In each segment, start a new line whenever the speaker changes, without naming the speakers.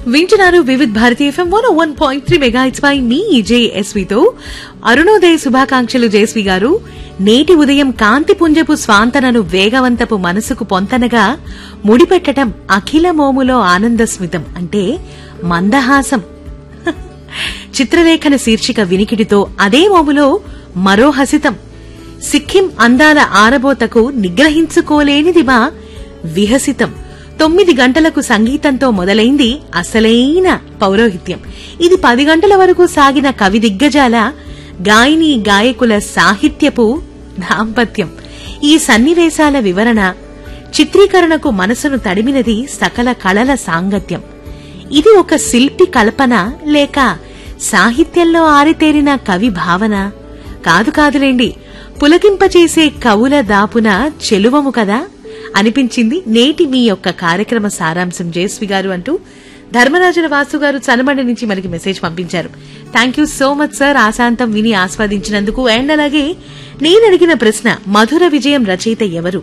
వింటున్నారు Vividh Bharati FM one one point three megahertz పై మీ జేఎస్వితో అరుణోదయ శుభాకాంక్షలు జేఎస్వి గారు నేటి ఉదయం కాంతి పుంజపు స్వాంతనను వేగవంతపు మనసుకు పొంతనగా ముడిపెట్టడం అఖిల మోములో ఆనందస్మితం అంటే మందహాసం చిత్రలేఖన శీర్షిక వినికిడితో అదే మోములో మరో హసితం సిక్కిం అందాల ఆరబోతకు నిగ్రహించుకోలేనిదిమా విహసితం తొమ్మిది గంటలకు సంగీతంతో మొదలైంది అసలైన పౌరోహిత్యం ఇది పది గంటల వరకు సాగిన కవి దిగ్గజాల గాయని గాయకుల సాహిత్యపు దాంపత్యం ఈ సన్నివేశాల వివరణ చిత్రీకరణకు మనసును తడిమినది సకల కళల సాంగత్యం ఇది ఒక శిల్పి కల్పన లేక సాహిత్యంలో ఆరితేరిన కవి భావన కాదు కాదులేండి పులకింపచేసే కవుల దాపున చెలువము కదా అనిపించింది నేటి మీ యొక్క కార్యక్రమ సారాంశం జయస్వి గారు అంటూ ధర్మరాజుల వాసు గారు చనమండి నుంచి మనకి మెసేజ్ పంపించారు thank you so much sir ఆశాంతం విని ఆస్వాదించినందుకు అండ్ అలాగే నేను అడిగిన ప్రశ్న మధుర విజయం రచయిత ఎవరు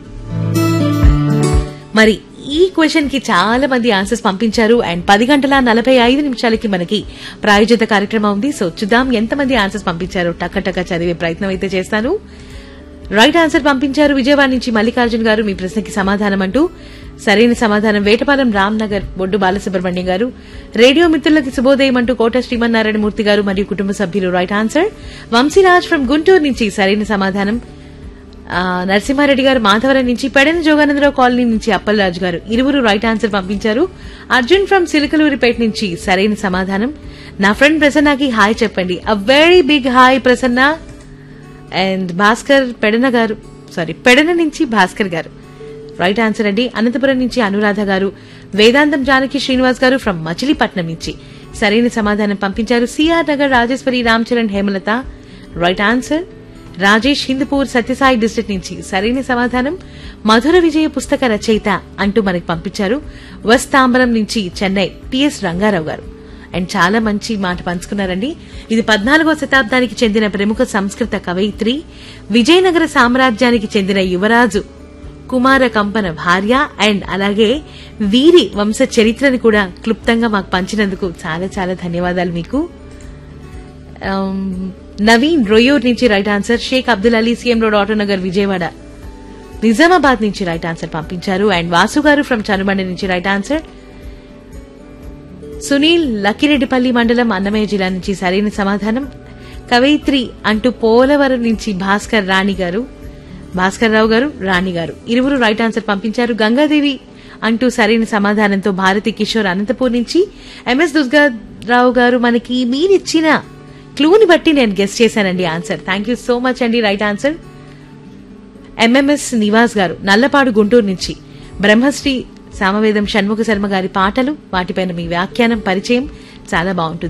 మరి ఈ క్వశ్చన్ కి చాలా మంది ఆన్సర్స్ పంపించారు అండ్ పది గంటల నలభై ఐదు నిమిషాలకి మనకి ప్రాయోజిత కార్యక్రమం ఉంది సో చూద్దాం ఎంతమంది ఆన్సర్స్ పంపించారో టక్క టక్క చదివే ప్రయత్నం అయితే చేస్తాను రైట్ ఆన్సర్ పంపించారు విజయవాడ నుంచి మల్లికార్జున్ గారు మీ ప్రశ్నకి సమాధానం అంటూ సరైన సమాధానం వేటపాలెం రామ్ నగర్ బొడ్డు బాలసుబ్రహ్మణ్యం గారు రేడియో మిత్రులకి శుభోదయం అంటూ కోట శ్రీమన్నారాయణమూర్తి గారు మరియు కుటుంబ సభ్యులు right answer Vamshiraj from Guntur నుంచి సరైన సమాధానం ఆ, నరసింహారెడ్డి గారు మాధవరం నుంచి పెడన జోగానందరావు కాలనీ నుంచి అప్పలరాజు గారు ఇరువురు రైట్ ఆన్సర్ పంపించారు అర్జున్ ఫ్రం సిలికలూరిపేట నుంచి సరైన సమాధానం నా ఫ్రెండ్ ప్రసన్నకి హాయ్ చెప్పండి uh very big hi Prasanna and Bhaskar Pedana గారు సారీ పెడన నుంచి భాస్కర్ గారు రైట్ ఆన్సర్ అండి అనంతపురం నుంచి అనురాధ గారు వేదాంతం జానకి శ్రీనివాస్ గారు ఫ్రం మచిలీపట్నం నుంచి సరైన సమాధానం పంపించారు CR Nagar Rajeshwari Ram Charan Hemalatha right answer Rajesh Hindupur Sathya Sai district నుంచి సరైన సమాధానం మధుర విజయ పుస్తక రచయిత అంటూ మనకి పంపించారు వస్తాంబరం నుంచి చెన్నై టిఎస్ రంగారావు గారు అండ్ చాలా మంచి మాట పంచుకున్నారండి ఇది పద్నాలుగో శతాబ్దానికి చెందిన ప్రముఖ సంస్కృత కవయిత్రి విజయనగర సామ్రాజ్యానికి చెందిన యువరాజు కుమార కంపన భార్య అండ్ అలాగే వీరి వంశ చరిత్రని కూడా క్లుప్తంగా మాకు పంచినందుకు చాలా చాలా ధన్యవాదాలు మీకు Um, నవీన్ రొయ్యూర్ నుంచి right answer Shaik Abdul Ali CM road Autonagar Vijayawada Nizamabad నుంచి రైట్ ఆన్సర్ పంపించారు అండ్ వాసు గారు ఫ్రం చనుబండి నుంచి రైట్ ఆన్సర్ సునీల్ లక్కిరెడ్డిపల్లి మండలం అన్నమయ్య జిల్లా నుంచి సరైన సమాధానం కవయిత్రి అంటూ పోలవరం నుంచి భాస్కర్ రాణి గారు భాస్కర్ రావు గారు రాణి గారు ఇరువురు రైట్ ఆన్సర్ పంపించారు గంగాదేవి అంటూ సరైన సమాధానంతో భారతి కిషోర్ అనంతపూర్ నుంచి ఎంఎస్ దుర్గారావు గారు మనకి మీరిచ్చిన క్లూని బట్టి నేను గెస్ట్ చేశానండి answer thank you so much అండి రైట్ ఆన్సర్ ఎంఎంఎస్ నివాస్ గారు నల్లపాడు గుంటూరు నుంచి బ్రహ్మశ్రీ సామవేదం షణ్ముఖ శర్మ గారి పాటలు వాటిపైన మీ వ్యాఖ్యానం పరిచయం చాలా బాగుంటుంది